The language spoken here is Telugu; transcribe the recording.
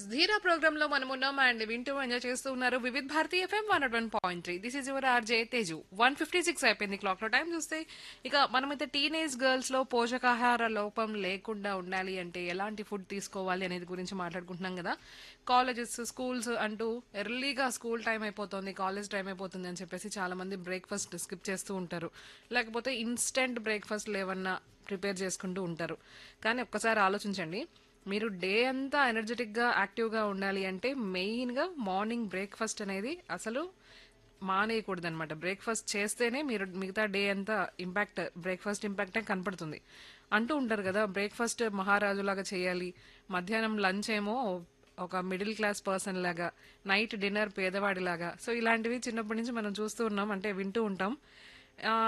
ధీరా ప్రోగ్రామ్ లో మనం ఉన్నాం అండ్ వింటూ ఎంజాయ్ చేస్తూ ఉన్నారు Vividh Bharati FM one one point three this is your RJ Teju one fifty six అయిపోయింది క్లాక్ లో టైం చూస్తే ఇక మనమైతే టీనేజ్ గర్ల్స్ లో పోషకాహార లోపం లేకుండా ఉండాలి అంటే ఎలాంటి ఫుడ్ తీసుకోవాలి అనేది గురించి మాట్లాడుకుంటున్నాం కదా కాలేజెస్ స్కూల్స్ అంటూ ఎర్లీగా స్కూల్ టైం అయిపోతుంది కాలేజ్ టైం అయిపోతుంది అని చెప్పేసి చాలా మంది బ్రేక్ఫాస్ట్ స్కిప్ చేస్తూ ఉంటారు లేకపోతే ఇన్స్టెంట్ బ్రేక్ఫాస్ట్ ఏమన్నా ప్రిపేర్ చేసుకుంటూ ఉంటారు కానీ ఒక్కసారి ఆలోచించండి మీరు డే అంతా ఎనర్జెటిక్గా యాక్టివ్గా ఉండాలి అంటే మెయిన్గా మార్నింగ్ బ్రేక్ఫాస్ట్ అనేది అసలు మానేయకూడదు అనమాట బ్రేక్ఫాస్ట్ చేస్తేనే మీరు మిగతా డే అంతా ఇంపాక్ట్ బ్రేక్ఫాస్ట్ ఇంపాక్టే కనపడుతుంది అంటూ ఉంటారు కదా బ్రేక్ఫాస్ట్ మహారాజులాగా చేయాలి మధ్యాహ్నం లంచ్ ఏమో ఒక మిడిల్ క్లాస్ పర్సన్ లాగా నైట్ డిన్నర్ పేదవాడిలాగా సో ఇలాంటివి చిన్నప్పటి నుంచి మనం చూస్తూ ఉన్నాం అంటే వింటూ ఉంటాం ఆ,